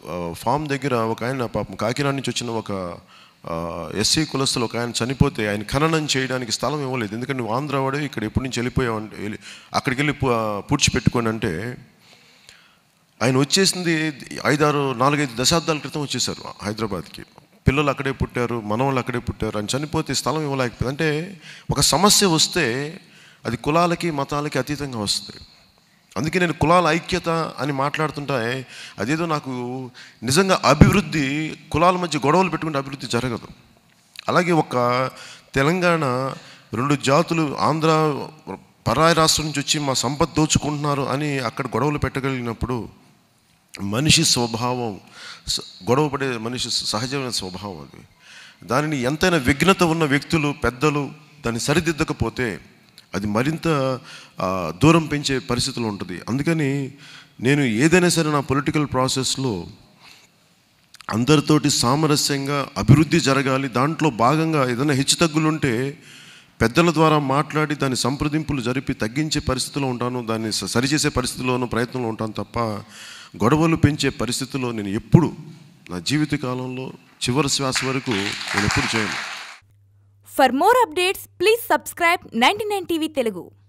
ఆ, ఫామ్ దగ్గర ఒక ఆయన పాపం కాకినాడ నుంచి వచ్చిన ఒక ఎస్సీ కులస్తులు ఒక ఆయన చనిపోతే ఆయన ఖననం చేయడానికి స్థలం ఇవ్వలేదు ఎందుకంటే నువ్వు ఆంధ్రావాడే ఇక్కడ ఎప్పటి నుంచి వెళ్ళిపోయావు అంటే వెళ్ళి- అక్కడికి వెళ్ళి పు- పూడ్చిపెట్టుకోండి అంటే ఆయన వచ్చేసింది ఐదారు నాలుగైదు దశాబ్దాల క్రితం వచ్చేసారు హైదరాబాద్కి పిల్లలు అక్కడే పుట్టారు మనవాళ్ళు అక్కడే పుట్టారు ఆయన చనిపోతే స్థలం ఇవ్వలేకపోయింది అంటే ఒక సమస్య వస్తే అది కులాలకి మతాలకి అతీతంగా వస్తుంది అందుకే నేను కులాల ఐక్యత అని మాట్లాడుతుంటే అదేదో నాకు నిజంగా అభివృద్ధి కులాల మధ్య గొడవలు పెట్టుకుంటే అభివృద్ధి జరగదు అలాగే ఒక తెలంగాణ రెండు జాతులు ఆంధ్ర పరాయి రాష్ట్రం నుంచి వచ్చి మా సంపద దోచుకుంటున్నారు అని అక్కడ గొడవలు పెట్టగలిగినప్పుడు మనిషి స్వభావం స- గొడవపడే మనిషి సహజమైన స్వభావం అది దానిని ఎంతైనా విఘ్నత ఉన్న వ్యక్తులు పెద్దలు దాన్ని సరిదిద్దకపోతే అది మరింత ఆ, దూరం పెంచే పరిస్థితులు ఉంటుంది అందుకని నేను ఏదైనా సరే నా పొలిటికల్ ప్రాసెస్లో అందరితోటి సామరస్యంగా అభివృద్ధి జరగాలి దాంట్లో భాగంగా ఏదైనా హెచ్చుతగ్గులు ఉంటే పెద్దల ద్వారా మాట్లాడి దాని సంప్రదింపులు జరిపి తగ్గించే పరిస్థితిలో ఉంటాను దాన్ని స- సరిచేసే పరిస్థితిలోనూ ప్రయత్నంలో ఉంటాను తప్ప గొడవలు పెంచే పరిస్థితిలో నేను ఎప్పుడు నా జీవిత కాలంలో చివరి శ్వాస వరకు నేను ఎప్పుడు చేయను For more updates, please subscribe 99 TV Telugu.